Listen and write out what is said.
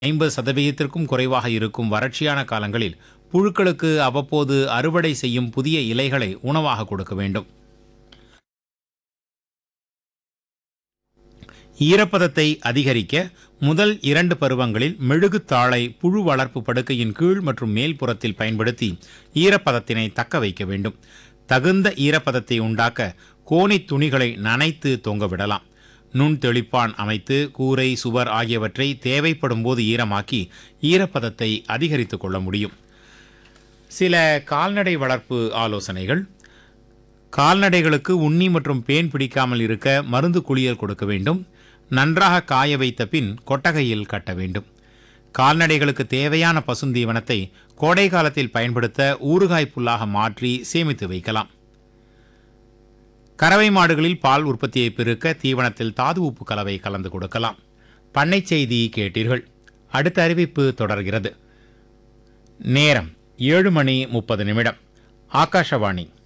ஐம்பது சதவீதத்திற்கும் குறைவாக இருக்கும் வறட்சியான காலங்களில் புழுக்களுக்கு அவ்வப்போது அறுவடை செய்யும் புதிய இலைகளை உணவாக கொடுக்க வேண்டும் ஈரப்பதத்தை அதிகரிக்க முதல் இரண்டு பருவங்களில் மெழுகுத்தாளை புழு வளர்ப்பு படுக்கையின் கீழ் மற்றும் மேல் புறத்தில் பயன்படுத்தி ஈரப்பதத்தினை தக்க வைக்க வேண்டும் தகுந்த ஈரப்பதத்தை உண்டாக்க கோணி துணிகளை நனைத்து தொங்க விடலாம் நுண் தெளிப்பான் அமைத்து கூரை சுவர் ஆகியவற்றை தேவைப்படும் போது ஈரமாக்கி ஈரப்பதத்தை அதிகரித்துக் கொள்ள முடியும் சில கால்நடை வளர்ப்பு ஆலோசனைகள் கால்நடைகளுக்கு உண்ணி மற்றும் பேன் பிடிக்காமல் இருக்க மருந்து குளியல் கொடுக்க வேண்டும் நன்றாக காய வைத்த பின் கொட்டகையில் கட்ட வேண்டும் கால்நடைகளுக்கு தேவையான பசுந்தீவனத்தை கோடை காலத்தில் பயன்படுத்த ஊறுகாய் புல்லாக மாற்றி சேமித்து வைக்கலாம் கறவை மாடுகளில் பால் உற்பத்தியை பெருக்க தீவனத்தில் தாது உப்பு கலவை கலந்து கொடுக்கலாம் பண்ணை செய்தி கேட்டீர்கள் அடுத்த அறிவிப்பு தொடர்கிறது நேரம் ஏழு மணி முப்பது நிமிடம் ஆகாஷவாணி